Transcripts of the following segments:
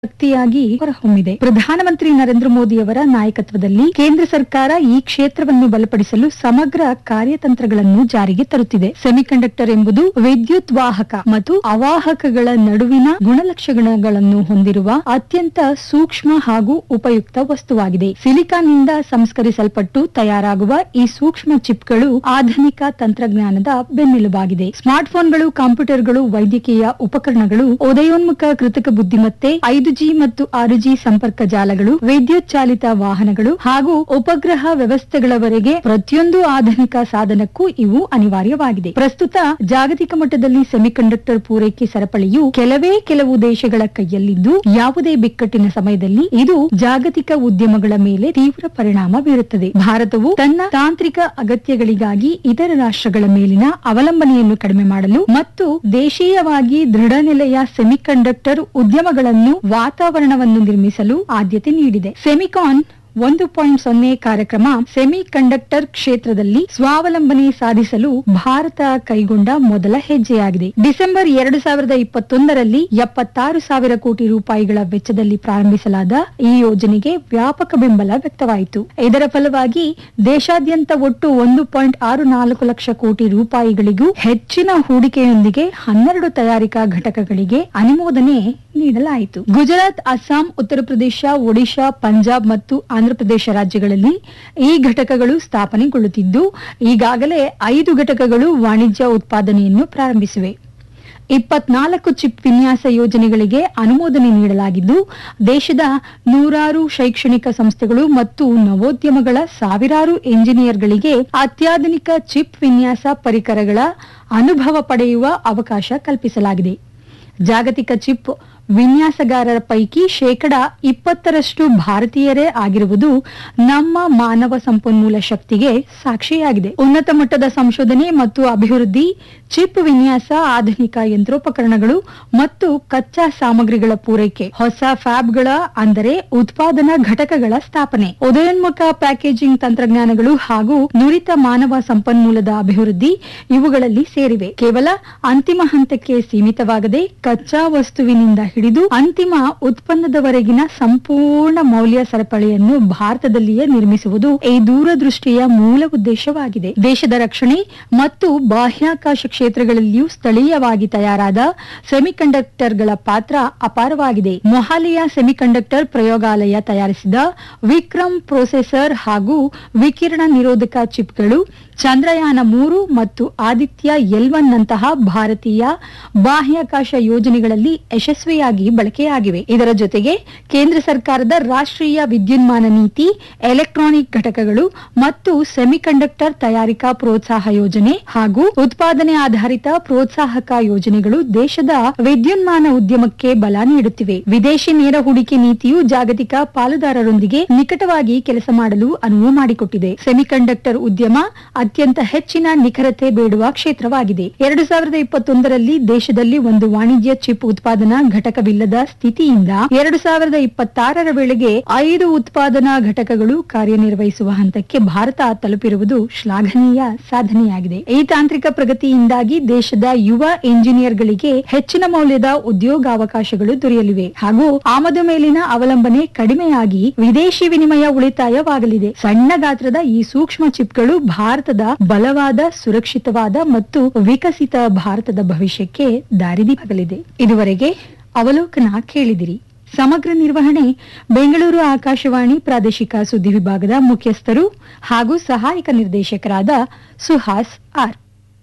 ಶಕ್ತಿಯಾಗಿ ಹೊರಹೊಮ್ಮಿದೆ ಪ್ರಧಾನಮಂತ್ರಿ ನರೇಂದ್ರ ಮೋದಿಯವರ ನಾಯಕತ್ವದಲ್ಲಿ ಕೇಂದ್ರ ಸರ್ಕಾರ ಈ ಕ್ಷೇತ್ರವನ್ನು ಬಲಪಡಿಸಲು ಸಮಗ್ರ ಕಾರ್ಯತಂತ್ರಗಳನ್ನು ಜಾರಿಗೆ ತರುತ್ತಿದೆ ಸೆಮಿಕಂಡಕ್ಟರ್ ಎಂಬುದು ವಿದ್ಯುತ್ ವಾಹಕ ಮತ್ತು ಅವಾಹಕಗಳ ನಡುವಿನ ಗುಣಲಕ್ಷಣಗಳನ್ನು ಹೊಂದಿರುವ ಅತ್ಯಂತ ಸೂಕ್ಷ್ಮ ಹಾಗೂ ಉಪಯುಕ್ತ ವಸ್ತುವಾಗಿದೆ ಸಿಲಿಕಾನ್ನಿಂದ ಸಂಸ್ಕರಿಸಲ್ಪಟ್ಟು ತಯಾರಾಗುವ ಈ ಸೂಕ್ಷ್ಮ ಚಿಪ್ಗಳು ಆಧುನಿಕ ತಂತ್ರಜ್ಞಾನದ ಬೆನ್ನೆಲುಬಾಗಿದೆ ಸ್ಮಾರ್ಟ್ಫೋನ್ಗಳು ಕಂಪ್ಯೂಟರ್ಗಳು ವೈದ್ಯಕೀಯ ಉಪಕರಣಗಳು ಉದಯೋನ್ಮುಖ ಕೃತಕ ಬುದ್ಧಿಮತ್ತೆ ಐದು ಜಿ ಮತ್ತು ಆರು ಜಿ ಸಂಪರ್ಕ ಜಾಲಗಳು ವಿದ್ಯುತ್ ಚಾಲಿತ ವಾಹನಗಳು ಹಾಗೂ ಉಪಗ್ರಹ ವ್ಯವಸ್ಥೆಗಳವರೆಗೆ ಪ್ರತಿಯೊಂದು ಆಧುನಿಕ ಸಾಧನಕ್ಕೂ ಇವು ಅನಿವಾರ್ಯವಾಗಿದೆ ಪ್ರಸ್ತುತ ಜಾಗತಿಕ ಮಟ್ಟದಲ್ಲಿ ಸೆಮಿಕಂಡಕ್ಟರ್ ಪೂರೈಕೆ ಸರಪಳಿಯು ಕೆಲವೇ ಕೆಲವು ದೇಶಗಳ ಕೈಯಲ್ಲಿದ್ದು ಯಾವುದೇ ಬಿಕ್ಕಟ್ಟಿನ ಸಮಯದಲ್ಲಿ ಇದು ಜಾಗತಿಕ ಉದ್ಯಮಗಳ ಮೇಲೆ ತೀವ್ರ ಪರಿಣಾಮ ಬೀರುತ್ತದೆ ಭಾರತವು ತನ್ನ ತಾಂತ್ರಿಕ ಅಗತ್ಯಗಳಿಗಾಗಿ ಇತರ ರಾಷ್ಟ್ರಗಳ ಮೇಲಿನ ಅವಲಂಬನೆಯನ್ನು ಕಡಿಮೆ ಮಾಡಲು ಮತ್ತು ದೇಶೀಯವಾಗಿ ದೃಢ ನೆಲೆಯ ಸೆಮಿಕಂಡಕ್ಟರ್ ಉದ್ಯಮಗಳನ್ನು ವಾತಾವರಣವನ್ನು ನಿರ್ಮಿಸಲು ಆದ್ಯತೆ ನೀಡಿದೆ ಸೆಮಿಕಾನ್ ಒಂದು ಪಾಯಿಂಟ್ ಸೊನ್ನೆ ಕಾರ್ಯಕ್ರಮ ಸೆಮಿ ಕಂಡಕ್ಟರ್ ಕ್ಷೇತ್ರದಲ್ಲಿ ಸ್ವಾವಲಂಬನೆ ಸಾಧಿಸಲು ಭಾರತ ಕೈಗೊಂಡ ಮೊದಲ ಹೆಜ್ಜೆಯಾಗಿದೆ ಡಿಸೆಂಬರ್ ಎರಡು ಸಾವಿರದ ಇಪ್ಪತ್ತೊಂದರಲ್ಲಿ ಎಪ್ಪತ್ತಾರು ಸಾವಿರ ಕೋಟಿ ರೂಪಾಯಿಗಳ ವೆಚ್ಚದಲ್ಲಿ ಪ್ರಾರಂಭಿಸಲಾದ ಈ ಯೋಜನೆಗೆ ವ್ಯಾಪಕ ಬೆಂಬಲ ವ್ಯಕ್ತವಾಯಿತು ಇದರ ಫಲವಾಗಿ ದೇಶಾದ್ಯಂತ ಒಟ್ಟು ಒಂದು ಪಾಯಿಂಟ್ ಆರು ನಾಲ್ಕು ಲಕ್ಷ ಕೋಟಿ ರೂಪಾಯಿಗಳಿಗೂ ಹೆಚ್ಚಿನ ಹೂಡಿಕೆಯೊಂದಿಗೆ ಹನ್ನೆರಡು ತಯಾರಿಕಾ ಘಟಕಗಳಿಗೆ ಅನುಮೋದನೆ ನೀಡಲಾಯಿತು ಗುಜರಾತ್ ಅಸ್ಸಾಂ ಉತ್ತರ ಪ್ರದೇಶ ಒಡಿಶಾ ಪಂಜಾಬ್ ಮತ್ತು ಆಂಧ್ರಪ್ರದೇಶ ರಾಜ್ಯಗಳಲ್ಲಿ ಈ ಘಟಕಗಳು ಸ್ಥಾಪನೆಗೊಳ್ಳುತ್ತಿದ್ದು ಈಗಾಗಲೇ ಐದು ಘಟಕಗಳು ವಾಣಿಜ್ಯ ಉತ್ಪಾದನೆಯನ್ನು ಪ್ರಾರಂಭಿಸಿವೆ ಇಪ್ಪತ್ನಾಲ್ಕು ಚಿಪ್ ವಿನ್ಯಾಸ ಯೋಜನೆಗಳಿಗೆ ಅನುಮೋದನೆ ನೀಡಲಾಗಿದ್ದು ದೇಶದ ನೂರಾರು ಶೈಕ್ಷಣಿಕ ಸಂಸ್ಥೆಗಳು ಮತ್ತು ನವೋದ್ಯಮಗಳ ಸಾವಿರಾರು ಎಂಜಿನಿಯರ್ಗಳಿಗೆ ಅತ್ಯಾಧುನಿಕ ಚಿಪ್ ವಿನ್ಯಾಸ ಪರಿಕರಗಳ ಅನುಭವ ಪಡೆಯುವ ಅವಕಾಶ ಕಲ್ಪಿಸಲಾಗಿದೆ ಜಾಗತಿಕ ಚಿಪ್ ವಿನ್ಯಾಸಗಾರರ ಪೈಕಿ ಶೇಕಡ ಇಪ್ಪತ್ತರಷ್ಟು ಭಾರತೀಯರೇ ಆಗಿರುವುದು ನಮ್ಮ ಮಾನವ ಸಂಪನ್ಮೂಲ ಶಕ್ತಿಗೆ ಸಾಕ್ಷಿಯಾಗಿದೆ ಉನ್ನತ ಮಟ್ಟದ ಸಂಶೋಧನೆ ಮತ್ತು ಅಭಿವೃದ್ಧಿ ಚಿಪ್ ವಿನ್ಯಾಸ ಆಧುನಿಕ ಯಂತ್ರೋಪಕರಣಗಳು ಮತ್ತು ಕಚ್ಚಾ ಸಾಮಗ್ರಿಗಳ ಪೂರೈಕೆ ಹೊಸ ಫ್ಯಾಬ್ಗಳ ಅಂದರೆ ಉತ್ಪಾದನಾ ಘಟಕಗಳ ಸ್ಥಾಪನೆ ಉದಯೋನ್ಮುಖ ಪ್ಯಾಕೇಜಿಂಗ್ ತಂತ್ರಜ್ಞಾನಗಳು ಹಾಗೂ ನುರಿತ ಮಾನವ ಸಂಪನ್ಮೂಲದ ಅಭಿವೃದ್ಧಿ ಇವುಗಳಲ್ಲಿ ಸೇರಿವೆ ಕೇವಲ ಅಂತಿಮ ಹಂತಕ್ಕೆ ಸೀಮಿತವಾಗದೆ ಕಚ್ಚಾ ವಸ್ತುವಿನಿಂದ ಹಿಡಿದು ಅಂತಿಮ ಉತ್ಪನ್ನದವರೆಗಿನ ಸಂಪೂರ್ಣ ಮೌಲ್ಯ ಸರಪಳಿಯನ್ನು ಭಾರತದಲ್ಲಿಯೇ ನಿರ್ಮಿಸುವುದು ಈ ದೂರದೃಷ್ಟಿಯ ಮೂಲ ಉದ್ದೇಶವಾಗಿದೆ ದೇಶದ ರಕ್ಷಣೆ ಮತ್ತು ಬಾಹ್ಯಾಕಾಶ ಕ್ಷೇತ್ರಗಳಲ್ಲಿಯೂ ಸ್ಥಳೀಯವಾಗಿ ತಯಾರಾದ ಸೆಮಿಕಂಡಕ್ಟರ್ಗಳ ಪಾತ್ರ ಅಪಾರವಾಗಿದೆ ಮೊಹಾಲಿಯ ಸೆಮಿಕಂಡಕ್ಟರ್ ಪ್ರಯೋಗಾಲಯ ತಯಾರಿಸಿದ ವಿಕ್ರಮ್ ಪ್ರೊಸೆಸರ್ ಹಾಗೂ ವಿಕಿರಣ ನಿರೋಧಕ ಚಿಪ್ಗಳು ಚಂದ್ರಯಾನ ಮೂರು ಮತ್ತು ಆದಿತ್ಯ ಎಲ್ ಒನ್ ನಂತಹ ಭಾರತೀಯ ಬಾಹ್ಯಾಕಾಶ ಯೋಜನೆಗಳಲ್ಲಿ ಯಶಸ್ವಿಯಾಗಿ ಬಳಕೆಯಾಗಿವೆ ಇದರ ಜೊತೆಗೆ ಕೇಂದ್ರ ಸರ್ಕಾರದ ರಾಷ್ಟ್ರೀಯ ವಿದ್ಯುನ್ಮಾನ ನೀತಿ ಎಲೆಕ್ಟ್ರಾನಿಕ್ ಘಟಕಗಳು ಮತ್ತು ಸೆಮಿಕಂಡಕ್ಟರ್ ತಯಾರಿಕಾ ಪ್ರೋತ್ಸಾಹ ಯೋಜನೆ ಹಾಗೂ ಉತ್ಪಾದನೆ ಆಧಾರಿತ ಪ್ರೋತ್ಸಾಹಕ ಯೋಜನೆಗಳು ದೇಶದ ವಿದ್ಯುನ್ಮಾನ ಉದ್ಯಮಕ್ಕೆ ಬಲ ನೀಡುತ್ತಿವೆ ವಿದೇಶಿ ನೇರ ಹೂಡಿಕೆ ನೀತಿಯು ಜಾಗತಿಕ ಪಾಲುದಾರರೊಂದಿಗೆ ನಿಕಟವಾಗಿ ಕೆಲಸ ಮಾಡಲು ಅನುವು ಮಾಡಿಕೊಟ್ಟಿದೆ ಸೆಮಿಕಂಡಕ್ಟರ್ ಉದ್ಯಮ ಅತ್ಯಂತ ಹೆಚ್ಚಿನ ನಿಖರತೆ ಬೇಡುವ ಕ್ಷೇತ್ರವಾಗಿದೆ ಎರಡು ಸಾವಿರದ ಇಪ್ಪತ್ತೊಂದರಲ್ಲಿ ದೇಶದಲ್ಲಿ ಒಂದು ವಾಣಿಜ್ಯ ಚಿಪ್ ಉತ್ಪಾದನಾ ಘಟಕವಿಲ್ಲದ ಸ್ಥಿತಿಯಿಂದ ಎರಡು ಸಾವಿರದ ಇಪ್ಪತ್ತಾರರ ವೇಳೆಗೆ ಐದು ಉತ್ಪಾದನಾ ಘಟಕಗಳು ಕಾರ್ಯನಿರ್ವಹಿಸುವ ಹಂತಕ್ಕೆ ಭಾರತ ತಲುಪಿರುವುದು ಶ್ಲಾಘನೀಯ ಸಾಧನೆಯಾಗಿದೆ ಈ ತಾಂತ್ರಿಕ ಪ್ರಗತಿಯಿಂದಾಗಿ ದೇಶದ ಯುವ ಎಂಜಿನಿಯರ್ಗಳಿಗೆ ಹೆಚ್ಚಿನ ಮೌಲ್ಯದ ಉದ್ಯೋಗಾವಕಾಶಗಳು ದೊರೆಯಲಿವೆ ಹಾಗೂ ಆಮದು ಮೇಲಿನ ಅವಲಂಬನೆ ಕಡಿಮೆಯಾಗಿ ವಿದೇಶಿ ವಿನಿಮಯ ಉಳಿತಾಯವಾಗಲಿದೆ ಸಣ್ಣ ಗಾತ್ರದ ಈ ಸೂಕ್ಷ್ಮ ಚಿಪ್ಗಳು ಭಾರತದ ಬಲವಾದ ಸುರಕ್ಷಿತವಾದ ಮತ್ತು ವಿಕಸಿತ ಭಾರತದ ಭವಿಷ್ಯಕ್ಕೆ ದಾರಿದೀಪಗಲಿದೆ ಇದುವರೆಗೆ ಅವಲೋಕನ ಕೇಳಿದಿರಿ ಸಮಗ್ರ ನಿರ್ವಹಣೆ ಬೆಂಗಳೂರು ಆಕಾಶವಾಣಿ ಪ್ರಾದೇಶಿಕ ಸುದ್ದಿ ವಿಭಾಗದ ಮುಖ್ಯಸ್ಥರು ಹಾಗೂ ಸಹಾಯಕ ನಿರ್ದೇಶಕರಾದ ಸುಹಾಸ್ ಆರ್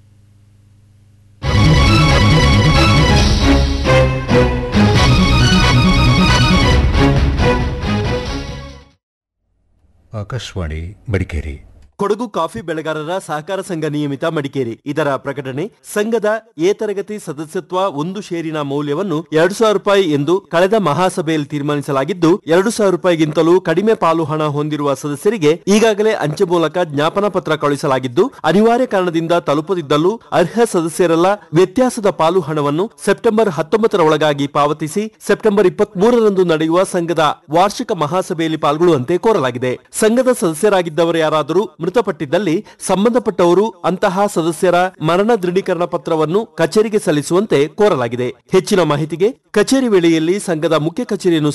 ಆಕಾಶವಾಣಿ ಮಡಿಕೇರಿ ಕೊಡಗು ಕಾಫಿ ಬೆಳೆಗಾರರ ಸಹಕಾರ ಸಂಘ ನಿಯಮಿತ ಮಡಿಕೇರಿ ಇದರ ಪ್ರಕಟಣೆ ಸಂಘದ ಎ ತರಗತಿ ಸದಸ್ಯತ್ವ ಒಂದು ಷೇರಿನ ಮೌಲ್ಯವನ್ನು ಎರಡು ಸಾವಿರ ರೂಪಾಯಿ ಎಂದು ಕಳೆದ ಮಹಾಸಭೆಯಲ್ಲಿ ತೀರ್ಮಾನಿಸಲಾಗಿದ್ದು ಎರಡು ಸಾವಿರ ರೂಪಾಯಿಗಿಂತಲೂ ಕಡಿಮೆ ಪಾಲು ಹಣ ಹೊಂದಿರುವ ಸದಸ್ಯರಿಗೆ ಈಗಾಗಲೇ ಅಂಚೆ ಮೂಲಕ ಜ್ಞಾಪನ ಪತ್ರ ಕಳುಹಿಸಲಾಗಿದ್ದು ಅನಿವಾರ್ಯ ಕಾರಣದಿಂದ ತಲುಪದಿದ್ದಲ್ಲೂ ಅರ್ಹ ಸದಸ್ಯರೆಲ್ಲ ವ್ಯತ್ಯಾಸದ ಪಾಲು ಹಣವನ್ನು ಸೆಪ್ಟೆಂಬರ್ ಹತ್ತೊಂಬತ್ತರ ಒಳಗಾಗಿ ಪಾವತಿಸಿ ಸೆಪ್ಟೆಂಬರ್ ಇಪ್ಪತ್ತ್ ಮೂರರಂದು ನಡೆಯುವ ಸಂಘದ ವಾರ್ಷಿಕ ಮಹಾಸಭೆಯಲ್ಲಿ ಪಾಲ್ಗೊಳ್ಳುವಂತೆ ಕೋರಲಾಗಿದೆ ಸಂಘದ ಸದಸ್ಯರಾಗಿದ್ದವರು ಯಾರಾದರೂ ಮೃತಪಟ್ಟಿದ್ದಲ್ಲಿ ಸಂಬಂಧಪಟ್ಟವರು ಅಂತಹ ಸದಸ್ಯರ ಮರಣ ದೃಢೀಕರಣ ಪತ್ರವನ್ನು ಕಚೇರಿಗೆ ಸಲ್ಲಿಸುವಂತೆ ಕೋರಲಾಗಿದೆ ಹೆಚ್ಚಿನ ಮಾಹಿತಿಗೆ ಕಚೇರಿ ವೇಳೆಯಲ್ಲಿ ಸಂಘದ ಮುಖ್ಯ ಕಚೇರಿಯನ್ನು